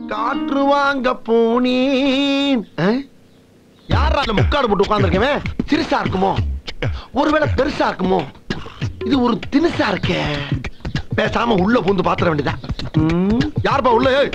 காற்று வாங்க போனேன் யாரா அந்த முக்காடு போட்டு உட்கார்ந்துருக்கவன் சிறுசா இருக்குமோ ஒருவேளை பெருசா இருக்குமோ இது ஒரு தினுசா இருக்கே பேசாம உள்ள பூந்து பாத்திர வேண்டியதா யாருப்பா உள்ள ஏய்?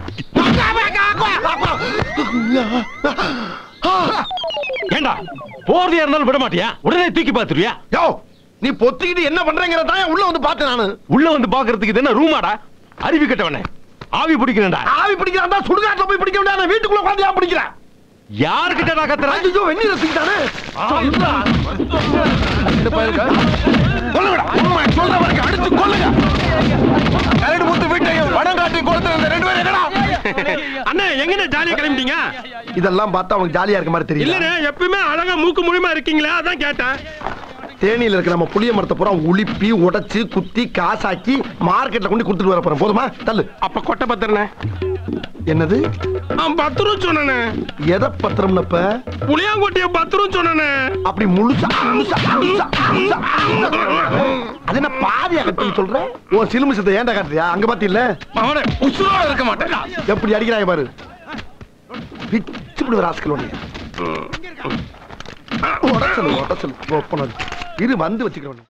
ஏண்டா போறதா இருந்தாலும் விட மாட்டியா உடனே தூக்கி பாத்துருவியா யோ நீ பொத்திக்கிட்டு என்ன பண்றேங்கிறத தான் உள்ள வந்து பார்த்தேன் நானு உள்ள வந்து பாக்குறதுக்கு இது என்ன ரூமாடா அறிவி கட்டவனே ஆவி பிடிக்கிறேன்டா ஆவி பிடிக்கிறான் சுடுகாட்டுல போய் பிடிக்க வேண்டிய வீட்டுக்குள்ள உட்காந்து ஏன் பிடிக்கிறேன் யாருக்கிட்ட நான் கத்துறேன் ஐயோ வெந்நீர் ரசிக்கிட்டானே இந்த பயலுக்கு கொல்லுங்கடா உண்மை சொல்றவருக்கு அடிச்சு கொல்லுங்க கரடு முத்து வீட்டையும் படம் காட்டி கொடுத்து இந்த ரெண்டு பேரும் எங்கடா அண்ணே எங்கண்ணே ஜாலியா கிளம்பிட்டீங்க இதெல்லாம் பார்த்தா அவனுக்கு ஜாலியா இருக்க மாதிரி தெரியல இல்லண்ணே எப்பயுமே அழகா மூக்கு முழிமா இருக்கீங்களா அதான் கேட்டேன் தேனியில இருக்க நம்ம புளிய மரத்தை பூரா உளிப்பி உடைச்சு குத்தி காசாக்கி மார்க்கெட்ல கொண்டு கொடுத்துட்டு வர போறோம் போதுமா தள்ளு அப்ப கொட்டை பத்திரண்ணே என்னது பத்து ரூபா சொன்னே எதை பத்திரம்னப்ப புளியாங்கொட்டிய பத்து ரூபா சொன்னே அப்படி முழுசா முழுசா முழுசா முழுசா அது என்ன பாதியா கட்டி சொல்ற ஓ சிலுமிசத்தை ஏன்டா காட்டுறியா அங்க பாத்தியில்ல அவனே உசுரோட இருக்க மாட்டேன் எப்படி அடிக்கிறாங்க பாரு பிச்சு விடுவ ராஸ்கல் ஒண்ணு உடச்சல் உடச்சல் ஓப்பனர் இரு வந்து வச்சுக்கிறேன்